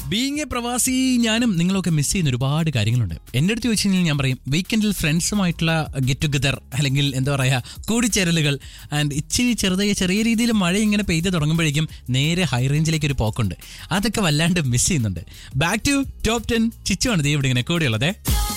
Being A പ്രവാസി ഞാനും നിങ്ങളൊക്കെ മിസ് ചെയ്യുന്ന ഒരുപാട് കാര്യങ്ങളുണ്ട് എൻ്റെ അടുത്ത് ചോദിച്ചു കഴിഞ്ഞാൽ ഞാൻ പറയും വീക്കെൻഡിൽ ഫ്രണ്ട്സുമായിട്ടുള്ള ഗെറ്റ് ടുഗദർ അല്ലെങ്കിൽ എന്താ പറയുക കൂടിച്ചേരലുകൾ ആൻഡ് ഇച്ചിരി ചെറുതായ ചെറിയ രീതിയിൽ മഴ ഇങ്ങനെ പെയ്ത് തുടങ്ങുമ്പോഴേക്കും നേരെ ഹൈ റേഞ്ചിലേക്ക് ഒരു പോക്കുണ്ട് അതൊക്കെ വല്ലാണ്ട് മിസ് ചെയ്യുന്നുണ്ട് ബാക്ക് ടു ടോപ്പ് ടെൻ ചിച്ചുവാണ് ദേ ഇവിടെ ഇങ്ങനെ കൂടെയുള്ളത്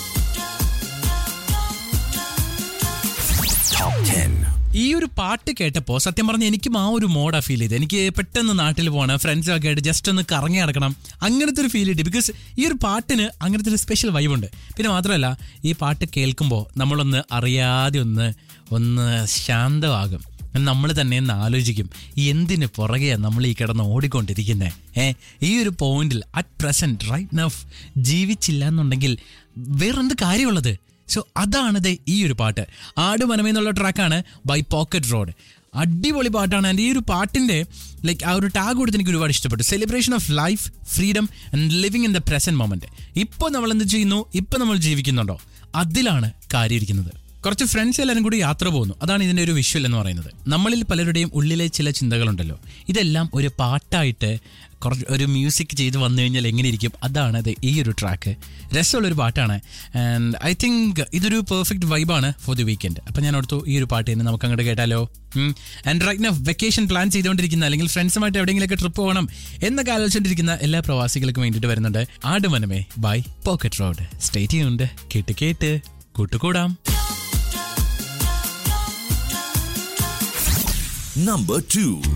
ഈ ഒരു പാട്ട് കേട്ടപ്പോൾ സത്യം പറഞ്ഞ എനിക്കും ആ ഒരു മോഡാ ഫീൽ ചെയ്ത് എനിക്ക് പെട്ടെന്ന് നാട്ടിൽ പോകണം ഫ്രണ്ട്സൊക്കെ ആയിട്ട് ജസ്റ്റ് ഒന്ന് കറങ്ങി നടക്കണം അങ്ങനത്തെ ഒരു ഫീൽ കിട്ടി ബിക്കോസ് ഈ ഒരു പാട്ടിന് അങ്ങനത്തെ ഒരു സ്പെഷ്യൽ വൈബുണ്ട് പിന്നെ മാത്രമല്ല ഈ പാട്ട് കേൾക്കുമ്പോൾ നമ്മളൊന്ന് അറിയാതെ ഒന്ന് ഒന്ന് ശാന്തമാകും നമ്മൾ തന്നെ ഒന്ന് ആലോചിക്കും എന്തിന് പുറകെയാണ് നമ്മൾ ഈ കിടന്ന് ഓടിക്കൊണ്ടിരിക്കുന്നത് ഏ ഈ ഒരു പോയിന്റിൽ അറ്റ് പ്രസന്റ് റൈറ്റ് നഫ് ജീവിച്ചില്ല എന്നുണ്ടെങ്കിൽ വേറെന്ത് കാര്യമുള്ളത് സോ അതാണിത് ഈ ഒരു പാട്ട് ആട് മനമേ എന്നുള്ള ട്രാക്കാണ് ബൈ പോക്കറ്റ് റോഡ് അടിപൊളി പാട്ടാണ് ആൻഡ് ഈ ഒരു പാട്ടിന്റെ ലൈക്ക് ആ ഒരു ടാഗ് കൊടുത്ത് എനിക്ക് ഒരുപാട് ഇഷ്ടപ്പെട്ടു celebration of life freedom and living in the present moment ഇപ്പോൾ നമ്മൾ എന്ത് ചെയ്യുന്നു ഇപ്പോൾ നമ്മൾ ജീവിക്കുന്നുണ്ടോ അതിലാണ് കാര്യം ഇരിക്കുന്നത് കുറച്ച് ഫ്രണ്ട്സ് എല്ലാവരും കൂടി യാത്ര പോകുന്നു അതാണ് ഇതിന്റെ ഒരു വിഷ്വൽ എന്ന് പറയുന്നത് നമ്മളിൽ പലരുടെയും ഉള്ളിലെ ചില ചിന്തകളുണ്ടല്ലോ ഇതെല്ലാം ഒരു പാട്ടായിട്ട് കുറച്ച് ഒരു മ്യൂസിക് ചെയ്ത് വന്നു കഴിഞ്ഞാൽ എങ്ങനെ ഇരിക്കും അതാണ് അത് ഈ ഒരു ട്രാക്ക് രസമുള്ളൊരു പാട്ടാണ് ആൻഡ് ഐ തിങ്ക് ഇതൊരു പെർഫെക്റ്റ് വൈബാണ് ഫോർ ദി വീക്കെൻഡ് അപ്പം ഞാൻ ഓർത്തു ഈ ഒരു പാട്ട് തന്നെ നമുക്ക് അങ്ങോട്ട് കേട്ടാലോ and right now vacation plan ചെയ്തുകൊണ്ടിരിക്കുന്ന അല്ലെങ്കിൽ ഫ്രണ്ട്സുമായിട്ട് എവിടെയെങ്കിലുമൊക്കെ ട്രിപ്പ് പോകണം എന്നൊക്കെ ആലോചിച്ചുകൊണ്ടിരിക്കുന്ന എല്ലാ പ്രവാസികൾക്കും വേണ്ടിയിട്ട് വരുന്നുണ്ട് ആടുമനമേ ബൈ പോക്കറ്റ് റോഡ് സ്റ്റേറ്റ് ഉണ്ട് കേട്ട് കേട്ട് കൂട്ടുകൂടാം Number two.